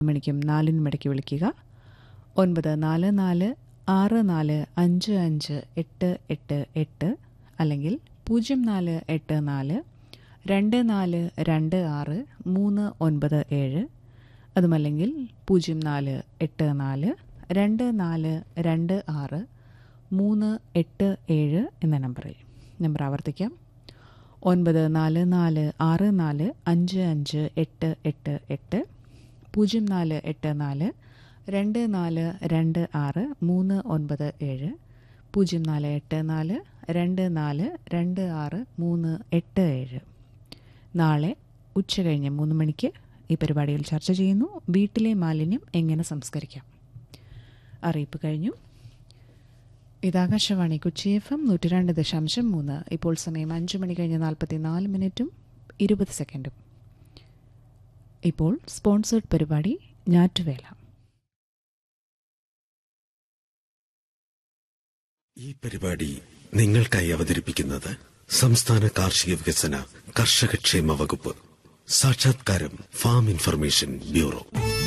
മണിക്കും നാലിനും ഇടയ്ക്ക് വിളിക്കുക ഒൻപത് നാല് നാല് ആറ് നാല് അഞ്ച് അഞ്ച് എട്ട് എട്ട് എട്ട് അല്ലെങ്കിൽ പൂജ്യം നാല് എട്ട് നാല് രണ്ട് നാല് രണ്ട് ആറ് മൂന്ന് ഒൻപത് ഏഴ് അതുമല്ലെങ്കിൽ പൂജ്യം നാല് എട്ട് നാല് രണ്ട് നാല് രണ്ട് ആറ് മൂന്ന് എട്ട് ഏഴ് എന്ന നമ്പറിൽ നമ്പർ ആവർത്തിക്കാം ഒൻപത് നാല് നാല് ആറ് നാല് അഞ്ച് അഞ്ച് എട്ട് എട്ട് എട്ട് പൂജ്യം നാല് എട്ട് നാല് രണ്ട് നാല് രണ്ട് ആറ് മൂന്ന് ഒൻപത് ഏഴ് പൂജ്യം നാല് എട്ട് നാല് രണ്ട് നാല് രണ്ട് ആറ് മൂന്ന് എട്ട് ഏഴ് നാളെ ഉച്ച കഴിഞ്ഞ് മൂന്ന് മണിക്ക് ഈ പരിപാടിയിൽ ചർച്ച ചെയ്യുന്നു വീട്ടിലെ മാലിന്യം എങ്ങനെ സംസ്കരിക്കാം അറിയിപ്പ് കഴിഞ്ഞു ഇത് ആകാശവാണി കൊച്ചി എഫ് എം നൂറ്റി രണ്ട് ദശാംശം മൂന്ന് ഇപ്പോൾ സമയം അഞ്ച് മണി കഴിഞ്ഞ് നാൽപ്പത്തി നാല് മിനിറ്റും ഇരുപത് സെക്കൻഡും ഇപ്പോൾ സ്പോൺസേഡ് പരിപാടി ഞാറ്റുവേല ഈ പരിപാടി നിങ്ങൾക്കായി അവതരിപ്പിക്കുന്നത് സംസ്ഥാന കാർഷിക വികസന കർഷകക്ഷേമ വകുപ്പ് സാക്ഷാത്കാരം ഫാം ഇൻഫർമേഷൻ ബ്യൂറോ